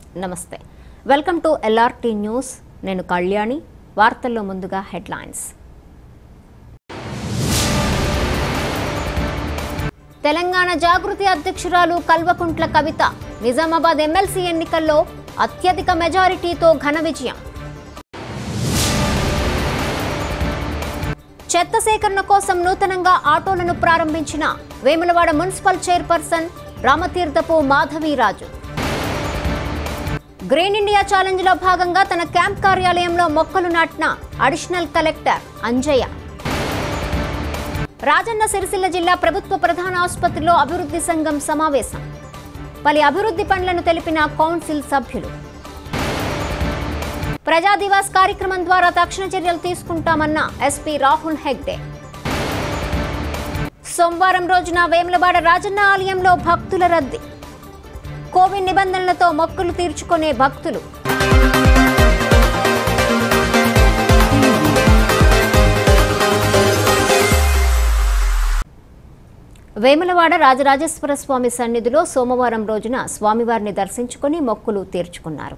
నమస్తే welcome to LRT news నేను కళ్యాణి వార్తల్లో ముందుగా హెడ్లైన్స్ తెలంగాణ జాగృతి అధ్యక్షురాలు కల్వకుంట్ల కవిత నిజామాబాద్ ఎమ్మెల్సీ ఎన్నికల్లో అత్యధిక మెజారిటీతో ఘన విజయం చెత్త సేకరణ కోసం నూతనంగా ఆటోలను ప్రారంభించిన Vemulawada municipal chairperson Ramatheerthapu Madhaviraju green India challenge లో భాగంగా తన క్యాంప్ కార్యాలయంలో మొక్కలు నాటిన అడిషనల్ కలెక్టర్ అంజయ్య రాజన్న సిరిసిల్ల జిల్లా ప్రభుత్వ ప్రధాన ఆసుపత్రిలో అభివృద్ధి సంఘం సమావేశం పలు అభివృద్ధి పనులను తెలిపిన కౌన్సిల్ సభ్యులు ప్రజా దివాస్ కార్యక్రమం ద్వారా తక్షణ చర్యలు తీసుకుంటామన్న ఎస్పీ రాహుల్ హెగ్డే సోమవారం రోజున వేములవాడ రాజన్న ఆలయంలో భక్తుల రద్దీ కోవిడ్ నిబంధనలతో మొక్కులు తీర్చుకునే భక్తులు వేములవాడ రాజరాజేశ్వర స్వామి సన్నిధిలో సోమవారం రోజున స్వామివారిని దర్శించుకుని మొక్కులు తీర్చుకున్నారు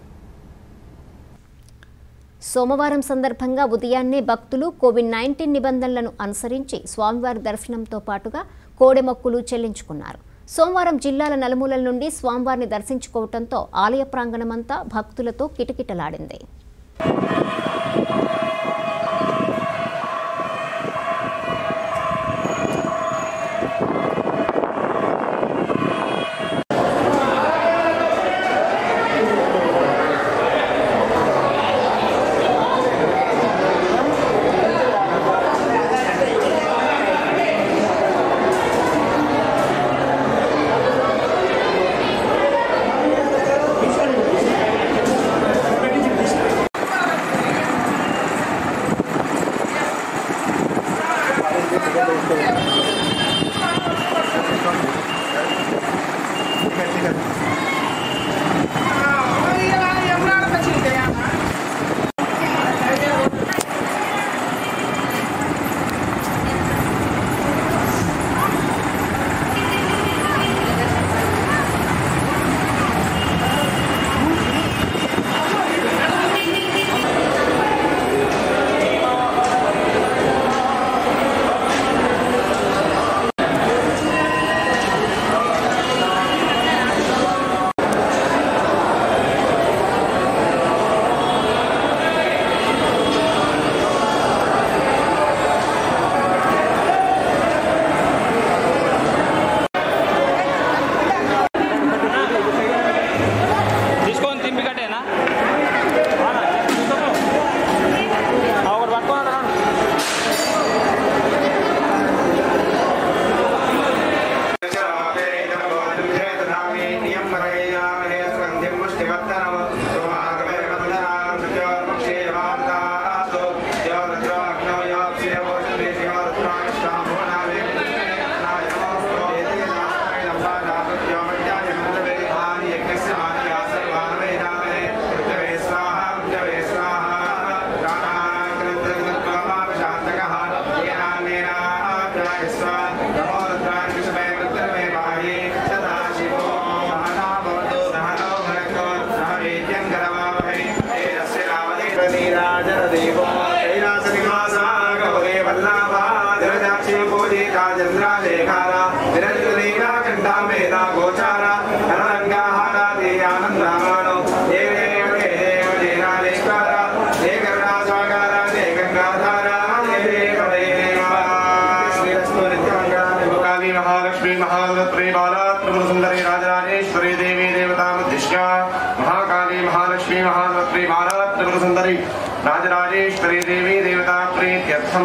సోమవారం సందర్భంగా ఉదయాన్నే భక్తులు కోవిడ్ నైన్టీన్ నిబంధనలను అనుసరించి స్వామివారి దర్శనంతో పాటుగా కోడె మొక్కులు చెల్లించుకున్నారు సోమవారం జిల్లాల నలుమూలల నుండి స్వామివారిని దర్శించుకోవడంతో ఆలయ ప్రాంగణమంతా భక్తులతో కిటకిటలాడింది తీసుకొని తింపి కట్టేనా ఒకటి పట్టుకోవాలి గోచార ఆనందమానో ఏ దేవ దేవ దేనాలేశ్వర ఏ కరుణా స్వాగార ఏ గంగాధార ఏ దేవ దేవ శ్రీరస్తు నిత్యమంగళాని కాళీ మహాలక్ష్మి మహాలత్రి బాలా త్రిపుర సుందరి రాజరాజేశ్వరి దేవి దేవతాముద్దిశ్య మహాకాళీ మహాలక్ష్మి మహాలత్రి బాలా త్రిపుర సుందరి రాజరాజేశ్వరి దేవి దేవతా ప్రీత్యర్థం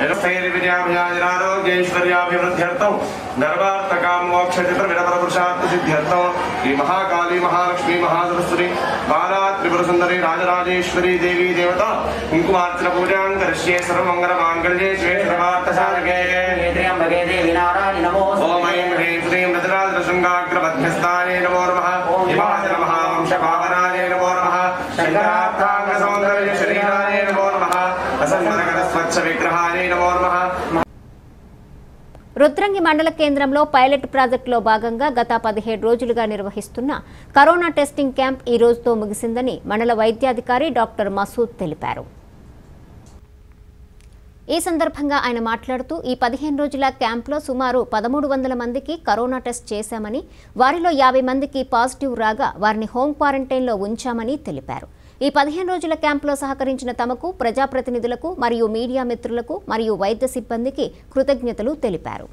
నిరుస్థైర్విజయాభిరారోగ్యైశ్వర్యాభివృద్ధ్యర్థం ధర్మార్థకాం మోక్షచిత్ర విడపర పురుషార్థ సిద్ధ్యర్థం ఈ మహాకాళీ మహాలక్ష్మి మహాసరస్వతి బాలా త్రిపుర సుందరి రాజరాజేశ్వరి దేవి దేవత కుంకుమార్చన పూజాం కరిష్యే సర్వమంగళ మాంగళ్యే శివే సర్వార్థ సాధకే त्र्यम्बके देवी नारायणि नमोऽस्तु ఓం ఐం హ్రీం శ్రీం రజరాజ శృంగాగ్రమధ్యస్థానే నమో నమః హిమాచల మహావంశ పావనాయ నమో నమః శంకరార్థాంగ సౌందర్య శరీరాయ నమో నమః అసంగత స్వచ్ఛ విగ్రహాయ నమో నమః రుద్రంగి మండల కేంద్రంలో పైలట్ ప్రాజెక్టులో భాగంగా గత పదిహేడు రోజులుగా నిర్వహిస్తున్న కరోనా టెస్టింగ్ క్యాంప్ ఈ రోజుతో ముగిసిందని మండల వైద్యాధికారి డాక్టర్ మసూద్ తెలిపారు ఈ సందర్భంగా ఆయన మాట్లాడుతూ ఈ పదిహేను రోజుల క్యాంప్లో సుమారు పదమూడు వందల మందికి కరోనా టెస్ట్ చేశామని వారిలో యాభై మందికి పాజిటివ్ రాగా వారిని హోం క్వారంటైన్లో ఉంచామని తెలిపారు ఈ పదిహేను రోజుల క్యాంపులో సహకరించిన తమకు ప్రజాప్రతినిధులకు మరియు మీడియా మిత్రులకు మరియు వైద్య సిబ్బందికి కృతజ్ఞతలు తెలిపారు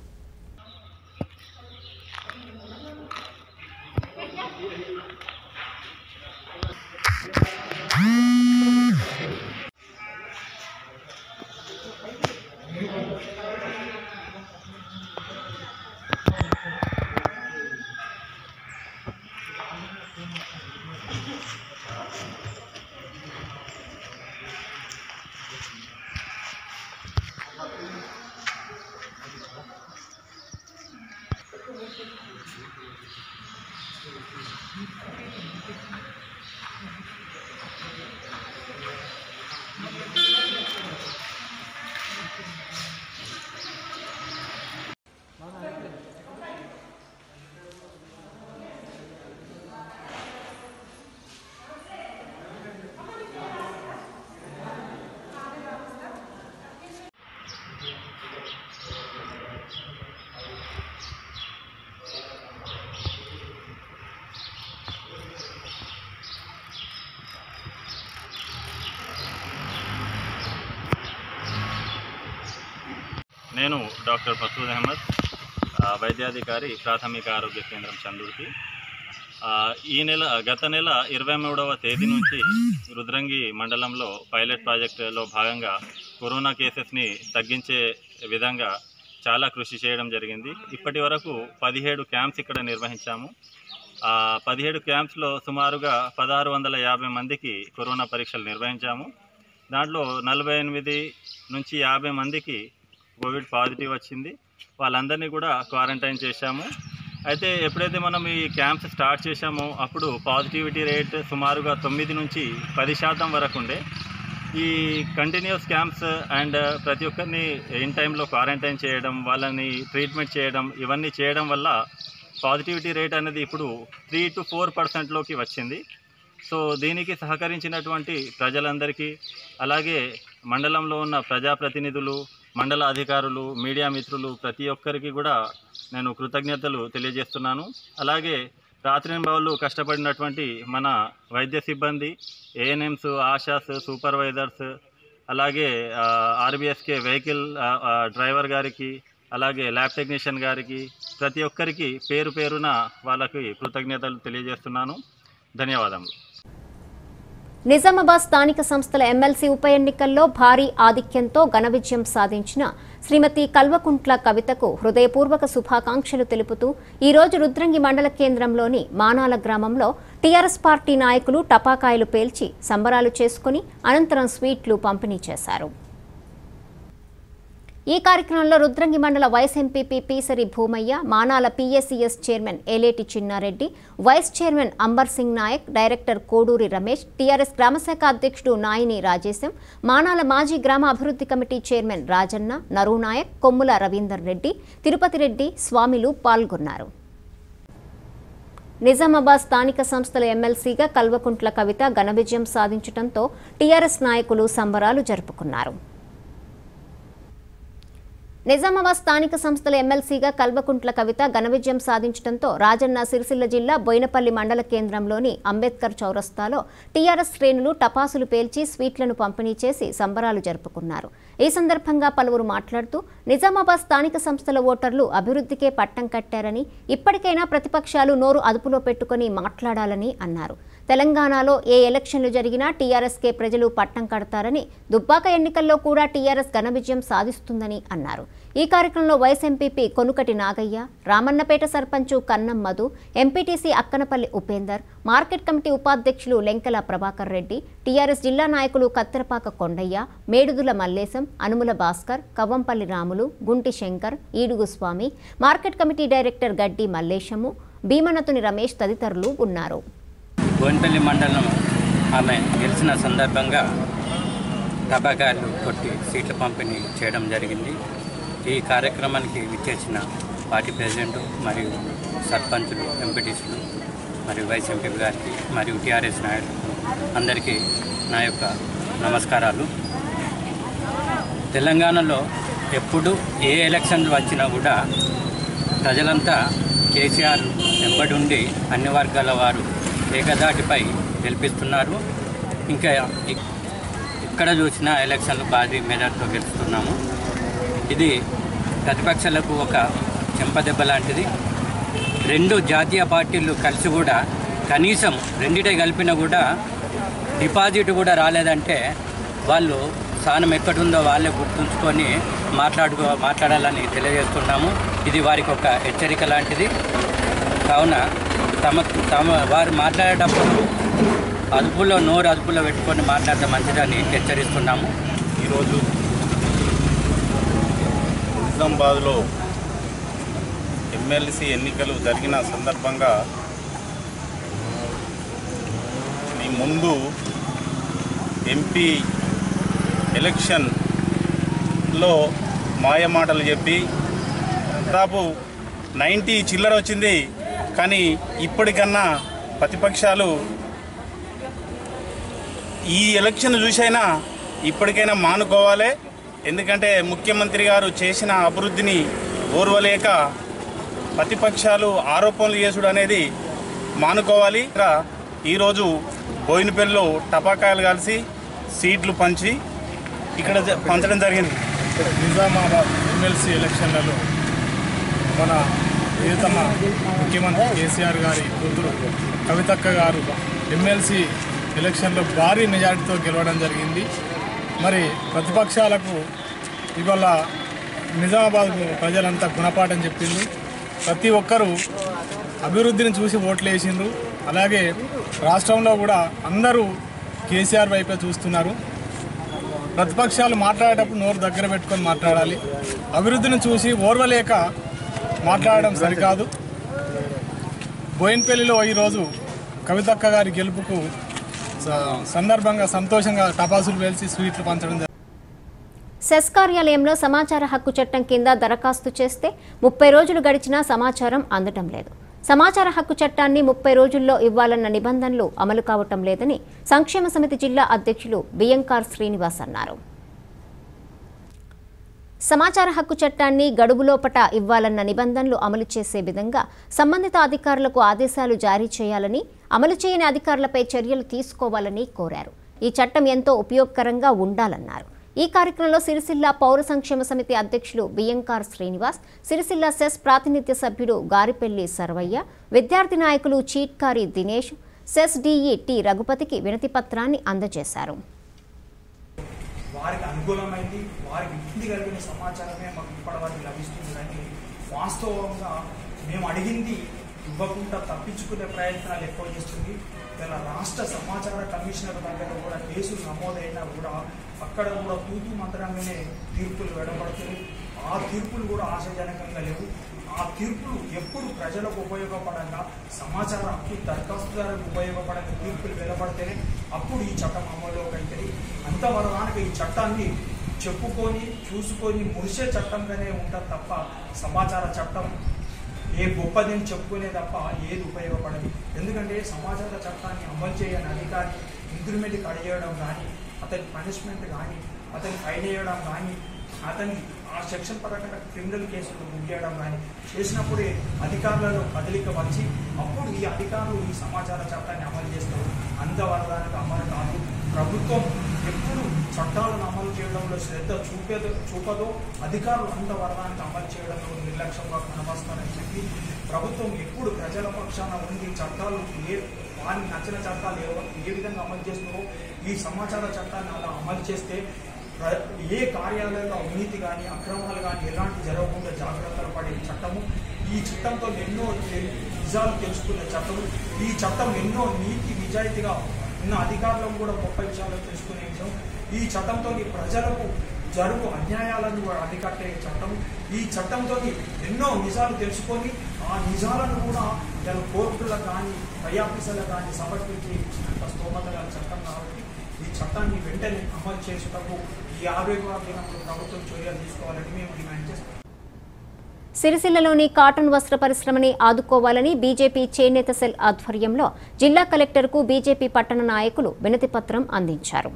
నేను డాక్టర్ మసూద్ అహ్మద్ ఆ, వైద్యాధికారి ప్రాథమిక ఆరోగ్య కేంద్రం చందుర్తి ఆ, ఈ నెల గత నెల ఇరవై మూడవ తేదీ నుంచి రుద్రంగి మండలంలో పైలట్ ప్రాజెక్టులో భాగంగా కరోనా కేసెస్ని తగ్గించే విధంగా చాలా కృషి చేయడం జరిగింది ఇప్పటి వరకు పదిహేడు క్యాంప్స్ ఇక్కడ నిర్వహించాము ఆ పదిహేడు క్యాంప్స్లో సుమారుగా పదహారు వందల యాభై మందికి కరోనా పరీక్షలు నిర్వహించాము దాంట్లో నలభై ఎనిమిది నుంచి యాభై మందికి కోవిడ్ పాజిటివ్ వచ్చింది వాళ్ళందరినీ కూడా క్వారంటైన్ చేశాము అయితే ఎప్పుడైతే మనం ఈ క్యాంప్స్ స్టార్ట్ చేశామో అప్పుడు పాజిటివిటీ రేట్ సుమారుగా తొమ్మిది నుంచి పది శాతం వరకు ఉండే ఈ కంటిన్యూస్ క్యాంప్స్ అండ్ ప్రతి ఒక్కరిని ఇన్ టైంలో క్వారంటైన్ చేయడం వాళ్ళని ట్రీట్మెంట్ చేయడం ఇవన్నీ చేయడం వల్ల పాజిటివిటీ రేట్ అనేది ఇప్పుడు త్రీ టు ఫోర్ పర్సెంట్లోకి వచ్చింది సో దీనికి సహకరించినటువంటి ప్రజలందరికీ అలాగే మండలంలో ఉన్న ప్రజాప్రతినిధులు మండల అధికారులు మీడియా మిత్రులు ప్రతి ఒక్కరికి కూడా నేను కృతజ్ఞతలు తెలియజేస్తున్నాను అలాగే రాత్రింబవళ్ళు కష్టపడినటువంటి మన వైద్య సిబ్బంది ఏఎన్ఎంస్ ఆశాస్ సూపర్వైజర్స్ అలాగే ఆర్బిఎస్కే వెహికల్ ఆ, ఆ, డ్రైవర్ గారికి అలాగే ల్యాబ్ టెక్నీషియన్ గారికి ప్రతి ఒక్కరికి పేరు పేరున వాళ్ళకి కృతజ్ఞతలు తెలియజేస్తున్నాను ధన్యవాదములు నిజామాబాద్ స్థానిక సంస్థల ఎమ్మెల్సీ ఉప ఎన్నికల్లో భారీ ఆధిక్యంతో ఘన విజయం సాధించిన శ్రీమతి కల్వకుంట్ల కవితకు హృదయపూర్వక శుభాకాంక్షలు తెలుపుతూ ఈ రోజు రుద్రంగి మండల కేంద్రంలోని మానాల గ్రామంలో టీఆర్ఎస్ పార్టీ నాయకులు టపాకాయలు పేల్చి సంబరాలు చేసుకుని అనంతరం స్వీట్లు పంపిణీ చేశారు ఈ కార్యక్రమంలో రుద్రంగి మండల vice MPP Peesari Bhumaiah Manala PSCS chairman Eleti Chinnareddy vice chairman Amber Singh Naik director Koduri Ramesh TRS గ్రామశాఖ అధ్యక్షుడు నాయిని రాజేశం మానాల మాజీ గ్రామ అభివృద్ధి కమిటీ చైర్మన్ రాజన్న నరూ నాయక్ కొమ్ముల రవీందర్ రెడ్డి తిరుపతి రెడ్డి స్వామిలు పాల్గొన్నారు నిజామాబాద్ స్థానిక సంస్థల ఎమ్మెల్సీగా కల్వకుంట్ల కవిత ఘన విజయం సాధించడంతో టీఆర్ఎస్ నాయకులు సంబరాలు జరుపుకున్నారు నిజామాబాద్ స్థానిక సంస్థల ఎమ్మెల్సీగా కల్వకుంట్ల కవిత ఘన విజయం సాధించడంతో రాజన్న సిరిసిల్ల జిల్లా బోయినపల్లి మండల కేంద్రంలోని అంబేద్కర్ చౌరస్తాలో టీఆర్ఎస్ శ్రేణులు టపాసులు పేల్చి స్వీట్లను పంపిణీ చేసి సంబరాలు జరుపుకున్నారు ఈ సందర్భంగా పలువురు మాట్లాడుతూ నిజామాబాద్ స్థానిక సంస్థల ఓటర్లు అభివృద్ధికే పట్టం కట్టారని ఇప్పటికైనా ప్రతిపక్షాలు నోరు అదుపులో పెట్టుకుని మాట్లాడాలని అన్నారు తెలంగాణలో ఏ ఎలక్షన్లు జరిగినా టీఆర్ఎస్కే ప్రజలు పట్టం కడతారని దుబ్బాక ఎన్నికల్లో కూడా టీఆర్ఎస్ ఘన విజయం సాధిస్తుందని అన్నారు ఈ కార్యక్రమంలో vice MPP Konukati Nagaiah Ramannapet sarpanch Kannam Madhu MPTC Akkanapalli Upender market committee ఉపాధ్యక్షులు లెంకల ప్రభాకర్ రెడ్డి టీఆర్ఎస్ జిల్లా నాయకులు Katterapaka Kondaiah Medudula Mallesham Anumula Bhaskar Kavvampalli Ramulu Gunti Shankar Edugu Swamy market committee director Gaddi Mallesham భీమనతుని Ramesh తదితరులు ఉన్నారు బోన్పల్లి మండలం ఆమె గెలిచిన సందర్భంగా టబాకాయలు కొట్టి సీట్ల పంపిణీ చేయడం జరిగింది ఈ కార్యక్రమానికి విచ్చేసిన పార్టీ ప్రెసిడెంట్ మరియు సర్పంచులు ఎంపీటీసీలు మరియు వైస్ ఎంపీ గారికి మరియు టీఆర్ఎస్ నాయకులు అందరికీ నా యొక్క నమస్కారాలు తెలంగాణలో ఎప్పుడు ఏ ఎలక్షన్లు వచ్చినా కూడా ప్రజలంతా కేసీఆర్ వెంబడి ఉండి అన్ని వర్గాల వారు ఏకదాటిపై గెలిపిస్తున్నారు ఇంకా ఇక్- ఇక్కడ చూసినా ఎలక్షన్లు భారీ మెజార్టీతో గెలుస్తున్నాము ఇది ప్రతిపక్షాలకు ఒక చెంపదెబ్బ లాంటిది రెండు జాతీయ పార్టీలు కలిసి కూడా కనీసం రెండిటే కలిపినా కూడా డిపాజిట్ కూడా రాలేదంటే వాళ్ళు స్థానం ఎక్కడుందో వాళ్ళే గుర్తుంచుకొని మాట్లాడుకో మాట్లాడాలని తెలియజేస్తున్నాము ఇది వారికి ఒక హెచ్చరిక లాంటిది కావున తమ తమ వారు మాట్లాడేటప్పుడు అదుపులో నోరు అదుపులో పెట్టుకొని మాట్లాడితే మంచిదని హెచ్చరిస్తున్నాము ఈరోజు నిజామాబాద్లో ఎమ్మెల్సీ ఎన్నికలు జరిగిన సందర్భంగా మీ ముందు ఎంపీ ఎలక్షన్లో మాయమాటలు చెప్పి దాదాపు నైంటీ చిల్లర వచ్చింది కానీ ఇప్పటికన్నా ప్రతిపక్షాలు ఈ ఎలక్షన్ చూసైనా ఇప్పటికైనా మానుకోవాలి ఎందుకంటే ముఖ్యమంత్రి గారు చేసిన అభివృద్ధిని ఓర్వలేక ప్రతిపక్షాలు ఆరోపణలు చేసుడు అనేది మానుకోవాలి ఇక్కడ ఈరోజు బోయినపల్లిలో టపాకాయలు కలిసి సీట్లు పంచి ఇక్కడ జ- పంచడం జరిగింది నిజామాబాద్ ఎమ్మెల్సీ ఎలక్షన్లలో మన ప్రియతమ ముఖ్యమంత్రి కేసీఆర్ గారి కూతురు కవితక్క గారు ఎమ్మెల్సీ ఎలక్షన్లో భారీ మెజారిటీతో గెలవడం జరిగింది మరి ప్రతిపక్షాలకు ఇవాళ నిజామాబాద్ ప్రజలంతా గుణపాఠం చెప్పింది ప్రతి ఒక్కరూ అభివృద్ధిని చూసి ఓట్లు వేసిండ్రు అలాగే రాష్ట్రంలో కూడా అందరూ కేసీఆర్ వైపే చూస్తున్నారు ప్రతిపక్షాలు మాట్లాడేటప్పుడు నోరు దగ్గర పెట్టుకొని మాట్లాడాలి అభివృద్ధిని చూసి ఓర్వలేక మాట్లాడడం సరికాదు బోయిన్పల్లిలో ఈరోజు కవితక్క గారి గెలుపుకు స- సందర్భంగా సంతోషంగా టపాసులు పేల్చి స్వీట్లు పంచడం జరిగింది. సెస్ కార్యాలయంలో సమాచార హక్కు చట్టం కింద దరఖాస్తు చేస్తే ముప్పై రోజులు గడిచినా సమాచారం అందటం లేదు సమాచార హక్కు చట్టాన్ని ముప్పై రోజుల్లో ఇవ్వాలన్న నిబంధనలు అమలు కావటం లేదని సంక్షేమ సమితి జిల్లా అధ్యక్షులు బియ్యంకార్ శ్రీనివాస్ అన్నారు సమాచార హక్కు చట్టాన్ని గడువులోపట ఇవ్వాలన్న నిబంధనలు అమలు చేసే విధంగా సంబంధిత అధికారులకు ఆదేశాలు జారీ చేయాలని అమలు చేయని అధికారులపై చర్యలు తీసుకోవాలని కోరారు ఈ చట్టం ఎంతో ఉపయోగకరంగా ఉండాలన్నారు ఈ కార్యక్రమంలో సిరిసిల్ల పౌర సంక్షేమ సమితి అధ్యక్షులు బియ్యంకార్ శ్రీనివాస్ సిరిసిల్ల సెస్ ప్రాతినిధ్య సభ్యుడు గారిపెల్లి సర్వయ్య విద్యార్థి నాయకులు Cheetkari Dinesh CESS DE T రఘుపతికి వినతి పత్రాన్ని అందజేశారు వారికి అనుకూలమైంది వారికి ఇబ్బంది కలిగిన సమాచారమే మాకు ఇప్పటివరకు లభిస్తుంది కానీ వాస్తవంగా మేము అడిగింది ఇవ్వకుండా తప్పించుకునే ప్రయత్నాలు ఎక్కువ చేస్తుంది ఇలా రాష్ట్ర సమాచార కమిషనర్ దగ్గర కూడా కేసులు నమోదైనా కూడా అక్కడ కూడా తూతు మంత్రంగానే తీర్పులు వెడబడుతుంది ఆ తీర్పులు కూడా ఆశాజనకంగా లేవు ఆ తీర్పులు ఎప్పుడు ప్రజలకు ఉపయోగపడంగా సమాచార హక్కు దరఖాస్తుదారులకు ఉపయోగపడంగా తీర్పులు వెలువడితేనే అప్పుడు ఈ చట్టం అమల్లోకి అవుతుంది అంతవరదానికి ఈ చట్టాన్ని చెప్పుకొని చూసుకొని మురిసే చట్టంగానే ఉంటుంది తప్ప సమాచార చట్టం ఏ గొప్పదని చెప్పుకునే తప్ప ఏది ఉపయోగపడదు ఎందుకంటే సమాచార చట్టాన్ని అమలు చేయని అధికారి ఇంక్రిమెంట్ కడిగేయడం కానీ అతని పనిష్మెంట్ కానీ అతని ఫైన్ వేయడం కానీ అతని ఆ సెక్షన్ పరంగా క్రిమినల్ కేసులు బుక్ చేయడం కానీ చేసినప్పుడే అధికారులలో కదలిక వచ్చి అప్పుడు ఈ అధికారులు ఈ సమాచార చట్టాన్ని అమలు చేస్తారు అంతవరదానికి అమలు కాదు ప్రభుత్వం ఎప్పుడు చట్టాలను అమలు చేయడంలో శ్రద్ధ చూపేదో చూపదో అధికారులు అంతవరదానికి అమలు చేయడంలో నిర్లక్ష్యంగా కనబరుస్తారని చెప్పి ప్రభుత్వం ఎప్పుడు ప్రజల పక్షాన ఉండి చట్టాలు ఏ వారికి నచ్చిన చట్టాలు ఏ ఏ విధంగా అమలు చేస్తున్నారో ఈ సమాచార చట్టాన్ని అలా అమలు చేస్తే ప్ర- ఏ కార్యాలయంలో అవినీతి కానీ అక్రమాలు కానీ ఎలాంటి జరగకుండా జాగ్రత్తలు పడే చట్టము ఈ చట్టంతో ఎన్నో తె- నిజాలు తెలుసుకునే చట్టము ఈ చట్టం ఎన్నో నీతి నిజాయితీగా ఉన్న అధికారులను కూడా గొప్ప విషయాలు తెలుసుకునే విషయం ఈ చట్టంతో ప్రజలకు జరుగు అన్యాయాలను కూడా అరికట్టే చట్టం ఈ చట్టంతో ఎన్నో నిజాలు తెలుసుకొని ఆ నిజాలను కూడా ఇలా కోర్టులకు కానీ పై ఆఫీసర్లకు కానీ సమర్పించి అంత స్తోమత గల చట్టం కాబట్టి ఈ చట్టాన్ని వెంటనే అమలు చేసేటప్పుడు ఈ ఆరోగ్య దినంలో ప్రభుత్వం చర్యలు తీసుకోవాలని మేము డిమాండ్ చేస్తాం సిరిసిల్లలోని కాటన్ వస్త్ర పరిశ్రమని ఆదుకోవాలని బీజేపీ చేనేత సెల్ ఆధ్వర్యంలో జిల్లా కలెక్టర్కు బీజేపీ పట్టణ నాయకులు వినతిపత్రం అందించారు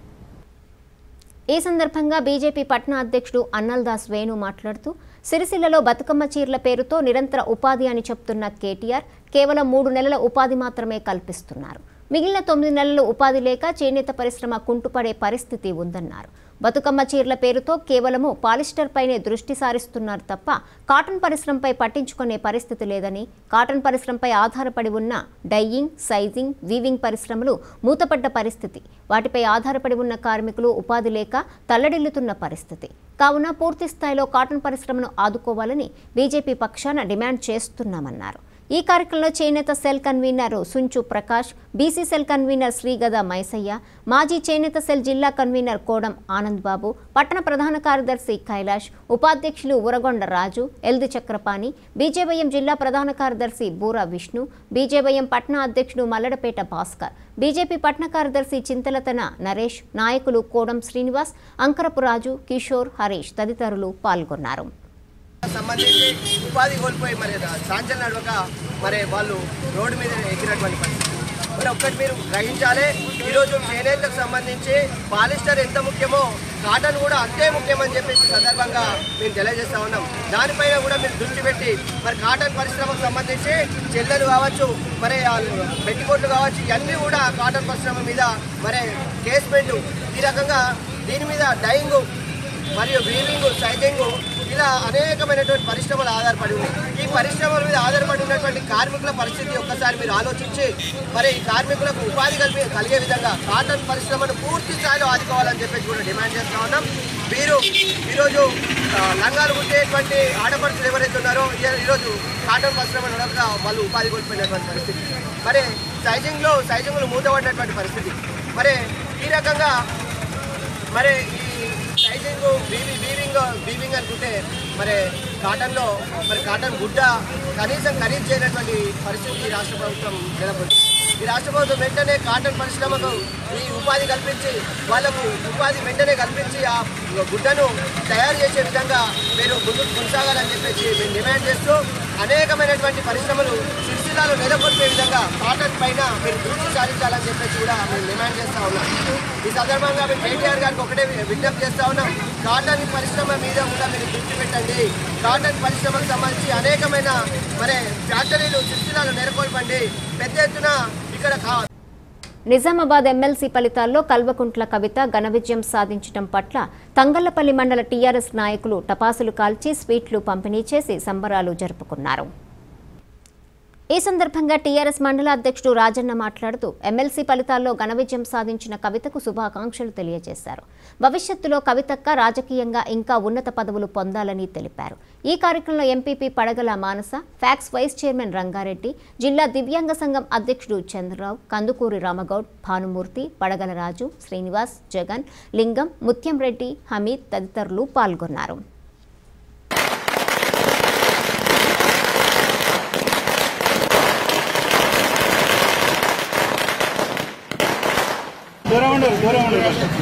ఈ సందర్భంగా బీజేపీ పట్న అధ్యక్షుడు అన్నల్దాస్ వేణు మాట్లాడుతూ సిరిసిల్లలో బతుకమ్మ చీరల పేరుతో నిరంతర ఉపాధి అని చెప్తున్న కేటీఆర్ కేవలం మూడు నెలల ఉపాధి మాత్రమే కల్పిస్తున్నారు మిగిలిన తొమ్మిది నెలలు ఉపాధి లేక చేనేత పరిశ్రమ కుంటుపడే పరిస్థితి ఉందన్నారు బతుకమ్మ చీరల పేరుతో కేవలము పాలిస్టర్ పైనే దృష్టి సారిస్తున్నారు తప్ప కాటన్ పరిశ్రమపై పట్టించుకునే పరిస్థితి లేదని కాటన్ పరిశ్రమపై ఆధారపడి ఉన్న డైయింగ్ సైజింగ్ వీవింగ్ పరిశ్రమలు మూతపడ్డ పరిస్థితి వాటిపై ఆధారపడి ఉన్న కార్మికులు ఉపాధి లేక తల్లడిల్లుతున్న పరిస్థితి కావున పూర్తి స్థాయిలో కాటన్ పరిశ్రమను ఆదుకోవాలని బీజేపీ పక్షాన డిమాండ్ చేస్తున్నామన్నారు ఈ కార్యక్రమంలో చేనేత cell convener Sunchu Prakash BC cell convener Srigada Maisaiah మాజీ చేనేత సెల్ జిల్లా కన్వీనర్ కోడం ఆనంద్ బాబు పట్టణ ప్రధాన కార్యదర్శి కైలాష్ ఉపాధ్యక్షులు ఉరగొండ రాజు ఎల్ది చక్రపాణి బీజేవైఎం జిల్లా ప్రధాన కార్యదర్శి బూరా విష్ణు బీజేవైఎం పట్న అధ్యక్షుడు మల్లడపేట భాస్కర్ బీజేపీ పట్న కార్యదర్శి చింతలతన నరేష్ నాయకులు కోడం శ్రీనివాస్ అంకరపు రాజు కిషోర్ హరీష్ తదితరులు పాల్గొన్నారు సంబంధించి ఉపాధి కోల్పోయి మరి సాంచలు నడవక మరి వాళ్ళు రోడ్డు మీద ఎక్కినటువంటి పరిస్థితి మరి ఒక్కటి మీరు గ్రహించాలి ఈరోజు చేనేతకు సంబంధించి పాలిస్టర్ ఎంత ముఖ్యమో కాటన్ కూడా అంతే ముఖ్యమని చెప్పేసి సందర్భంగా మేము తెలియజేస్తా ఉన్నాం దానిపైన కూడా మీరు దృష్టి పెట్టి మరి కాటన్ పరిశ్రమకు సంబంధించి చెల్లెలు కావచ్చు మరి పెట్టికోట్లు కావచ్చు ఇవన్నీ కూడా కాటన్ పరిశ్రమ మీద మరి కేసు పెట్టు ఈ రకంగా దీని మీద డైయింగ్ మరియు వీవింగ్ సైజింగ్ ఇలా అనేకమైనటువంటి పరిశ్రమలు ఆధారపడి ఉన్నాయి ఈ పరిశ్రమల మీద ఆధారపడి ఉన్నటువంటి కార్మికుల పరిస్థితి ఒక్కసారి మీరు ఆలోచించి మరి ఈ కార్మికులకు ఉపాధి కల్పి కలిగే విధంగా కాటన్ పరిశ్రమను పూర్తి స్థాయిలో ఆదుకోవాలని చెప్పేసి కూడా డిమాండ్ చేస్తా ఉన్నాం మీరు ఈరోజు ఆ, లంగాలు కుట్టేటువంటి ఆడపడుచులు ఎవరైతే ఉన్నారో ఈ- ఈరోజు కాటన్ పరిశ్రమ నడక వాళ్ళు ఉపాధి కోల్పోయినటువంటి పరిస్థితి మరి సైజింగ్లో సైజింగ్లు మూతపడినటువంటి పరిస్థితి మరి ఈ రకంగా మరి ఈ సైజింగ్ వీవి వీవింగ్ వీవింగ్ అనుకుంటే మరి కాటన్లో మరి కాటన్ గుడ్డ కనీసం ఖరీదు చేయనటువంటి పరిస్థితి ఈ రాష్ట్ర ప్రభుత్వం నెలకొంది ఈ రాష్ట్ర ప్రభుత్వం వెంటనే కాటన్ పరిశ్రమకు ఈ ఉపాధి కల్పించి వాళ్లకు ఉపాధి వెంటనే కల్పించి ఆ గుడ్డను తయారు చేసే విధంగా మీరు ముందుకు కొనసాగాలని చెప్పేసి మేము డిమాండ్ చేస్తూ అనేకమైనటువంటి పరిశ్రమలు సిరిసిల్లాలో నెలకొల్పే విధంగా కాటన్ పైన మీరు దృష్టి సారించాలని చెప్పేసి కూడా మేము డిమాండ్ చేస్తా ఉన్నాం ఈ సందర్భంగా మేము కేటీఆర్ గారికి ఒకటే విజ్ఞప్తి చేస్తా ఉన్నాం కాటన్ పరిశ్రమ మీద కూడా మీరు దృష్టి పెట్టండి కాటన్ పరిశ్రమకు సంబంధించి అనేకమైన మరి ఫ్యాక్టరీలు సిరిసిల్లాలో నెలకొల్పండి పెద్ద ఎత్తున ఇక్కడ కా- నిజామాబాద్ ఎమ్మెల్సీ ఫలితాల్లో కల్వకుంట్ల కవిత ఘన విజయం సాధించడం పట్ల తంగళ్లపల్లి మండల టీఆర్ఎస్ నాయకులు టపాసులు కాల్చి స్వీట్లు పంపిణీ చేసి సంబరాలు జరుపుకున్నారు ఈ సందర్భంగా టీఆర్ఎస్ మండల అధ్యక్షుడు రాజన్న మాట్లాడుతూ ఎమ్మెల్సీ ఫలితాల్లో ఘన విజయం సాధించిన కవితకు శుభాకాంక్షలు తెలియజేశారు భవిష్యత్తులో కవితక్క రాజకీయంగా ఇంకా ఉన్నత పదవులు పొందాలని తెలిపారు ఈ కార్యక్రమంలో MPP Padagala Manasa PACS vice chairman Rangareddy జిల్లా దివ్యాంగ సంఘం అధ్యక్షుడు చంద్రరావు కందుకూరి రామగౌడ్ భానుమూర్తి పడగల రాజు శ్రీనివాస్ జగన్ లింగం ముత్యం రెడ్డి హమీద్ తదితరులు పాల్గొన్నారు దూరం ఉండు దూరం ఉండు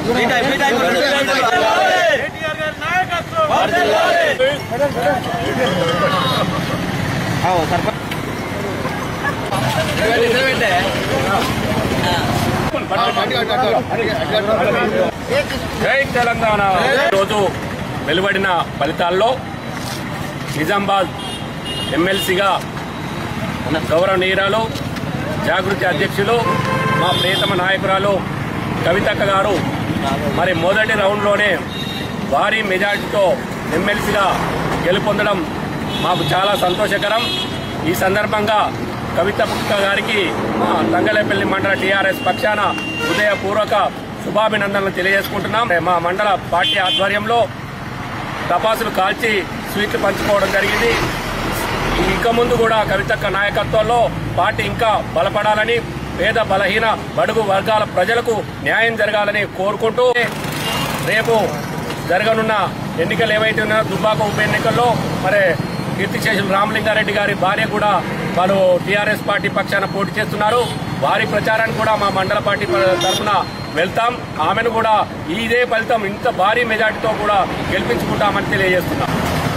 జై తెలంగాణ రోజు వెలువడిన ఫలితాల్లో నిజామాబాద్ ఎమ్మెల్సీగా గౌరవనీయురాలు జాగృతి అధ్యక్షులు మా ప్రియతమ నాయకురాలు కవితక్క గారు మరి మొదటి రౌండ్లోనే భారీ మెజార్టీతో ఎమ్మెల్సీగా గెలుపొందడం మాకు చాలా సంతోషకరం ఈ సందర్భంగా కవితక్క గారికి మా తంగలేపల్లి మండల టీఆర్ఎస్ పక్షాన హృదయపూర్వక శుభాభినందనలు తెలియజేసుకుంటున్నాం మా మండల పార్టీ ఆధ్వర్యంలో టపాసులు కాల్చి స్వీట్లు పంచుకోవడం జరిగింది ఇక ముందు కూడా కవితక్క నాయకత్వంలో పార్టీ ఇంకా బలపడాలని పేద బలహీన బడుగు వర్గాల ప్రజలకు న్యాయం జరగాలని కోరుకుంటూ రేపు జరగనున్న ఎన్నికలు ఏవైతే ఉన్నాయో దుబ్బాక ఉప ఎన్నికల్లో మరి కీర్తిశేషులు రామలింగారెడ్డి గారి భార్య కూడా వాళ్ళు టీఆర్ఎస్ పార్టీ పక్షాన పోటీ చేస్తున్నారు వారి ప్రచారానికి కూడా మా మండల పార్టీ తరఫున వెళ్తాం ఆమెను కూడా ఇదే ఫలితం ఇంత భారీ మెజార్టీతో కూడా గెలిపించుకుంటామని తెలియజేస్తున్నాం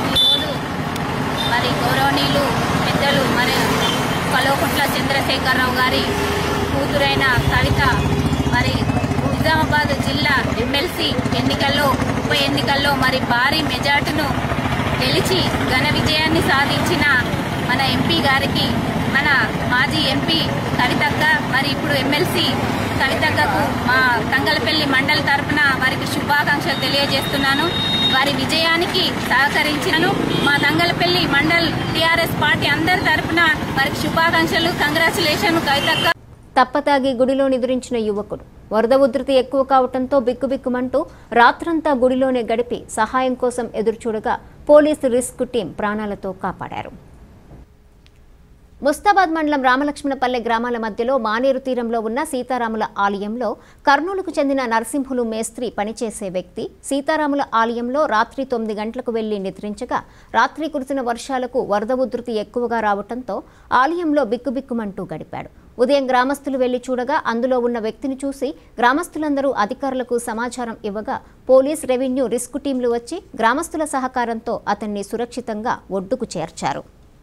మరి గౌరవనీయులు పెద్దలు మరి కల్వకుంట్ల చంద్రశేఖరరావు గారి కూతురైన కవిత మరి నిజామాబాద్ జిల్లా ఎమ్మెల్సీ ఎన్నికల్లో ఉప ఎన్నికల్లో మరి భారీ మెజార్టీను గెలిచి ఘన విజయాన్ని సాధించిన మన ఎంపీ గారికి మన మాజీ ఎంపీ కవితక్క మరి ఇప్పుడు ఎమ్మెల్సీ కవితక్కకు మా తంగలపల్లి మండలి తరపున వారికి శుభాకాంక్షలు తెలియజేస్తున్నాను వారి విజయానికి సహకరించినను మా తంగలపల్లి మండల్ టీఆర్ఎస్ పార్టీ అందరి తరపున వారికి శుభాకాంక్షలు కంగ్రాచులేషన్ కవితక్క తప్పతాగి గుడిలో నిద్రించిన యువకుడు వరద ఉధృతి ఎక్కువ కావడంతో బిక్కుబిక్కుమంటూ రాత్రంతా గుడిలోనే గడిపి సహాయం కోసం ఎదురుచూడగా పోలీసు రిస్క్ టీం ప్రాణాలతో కాపాడారు ముస్తాబాద్ మండలం రామలక్ష్మణపల్లె గ్రామాల మధ్యలో మానేరు తీరంలో ఉన్న సీతారాముల ఆలయంలో కర్నూలుకు చెందిన నరసింహులు మేస్త్రి పనిచేసే వ్యక్తి సీతారాముల ఆలయంలో రాత్రి తొమ్మిది గంటలకు వెళ్లి నిద్రించగా రాత్రి కురిసిన వర్షాలకు వరద ఉధృతి ఎక్కువగా రావడంతో ఆలయంలో బిక్కుబిక్కుమంటూ గడిపాడు ఉదయం గ్రామస్తులు వెళ్లి చూడగా అందులో ఉన్న వ్యక్తిని చూసి గ్రామస్తులందరూ అధికారులకు సమాచారం ఇవ్వగా పోలీస్ రెవెన్యూ రిస్క్ టీంలు వచ్చి గ్రామస్తుల సహకారంతో అతన్ని సురక్షితంగా ఒడ్డుకు చేర్చారు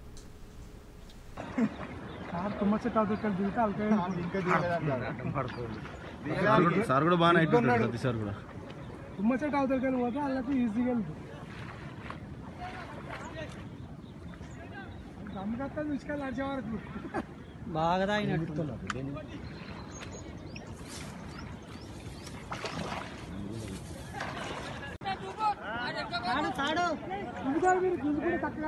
తుమ్మ చెట్టు అదొకటి దిగితే సార్ కూడా బాగానే అయిపోతున్నాడు సతీష్ సార్ కూడా తుమ్మ చెట్టు అవతలకి పోతే వాళ్ళకి ఈజీగా వెళ్తుంది అమ్మకత్తా తీసుకెళ్ళి నడిచే వరకు బాగా తాగినట్టు ఇంకా మీరు గుంజు కూడా చక్కగా